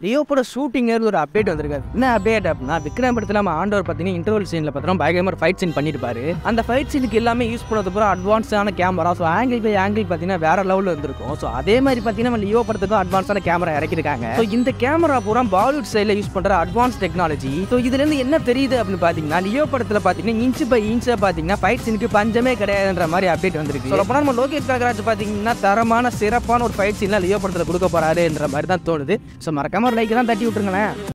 Leo பட shooting ஒரு update வந்திருக்காரு என்ன அப்டேட் அப்படின்னா விக்ரம் படத்தில் நம்ம ஆண்டவர் பார்த்தீங்கன்னா இன்டர்வல் சீனில் பார்த்தோம் பயங்கரமாக ஃபைட் சீன் பண்ணியிருப்பாரு அந்த ஃபைட் சீனுக்கு எல்லாமே யூஸ் பண்ணது பூரா அட்வான்ஸான camera so angle by angle பார்த்தீங்கன்னா வேற லெவலில் இருந்திருக்கும் ஸோ அதே மாதிரி பார்த்தீங்கன்னா நம்ம லியோ படத்துக்கும் அட்வான்ஸான கேமரா இறக்கிருக்காங்க ஸோ இந்த கேமரா பூரா பாலிவுட் சைடில் யூஸ் பண்ணுற அட்வான்ஸ் டெக்னாலஜி ஸோ இதுலேருந்து என்ன தெரியுது அப்படின்னு பார்த்தீங்கன்னா லியோ படத்தில் பார்த்தீங்கன்னா இன்ச்சு பை இன்ச்சாக பார்த்தீங்கன்னா ஃபைட் சீனுக்கு பஞ்சமே கிடையாதுன்ற மாதிரி அப்டேட் வந்திருக்கு ஸோ அப்போ நம்ம லோகேஷ் நாகராஜ் பார்த்தீங்கன்னா தரமான சிறப்பான ஒரு ஃபைட் சீன்லாம் லியோ படத்தில் கொடுக்க போறாருன்ற மாதிரி தான் தோணுது ஸோ மறக்காம ஒரு லைக் தான் தட்டி விட்டுருங்களேன்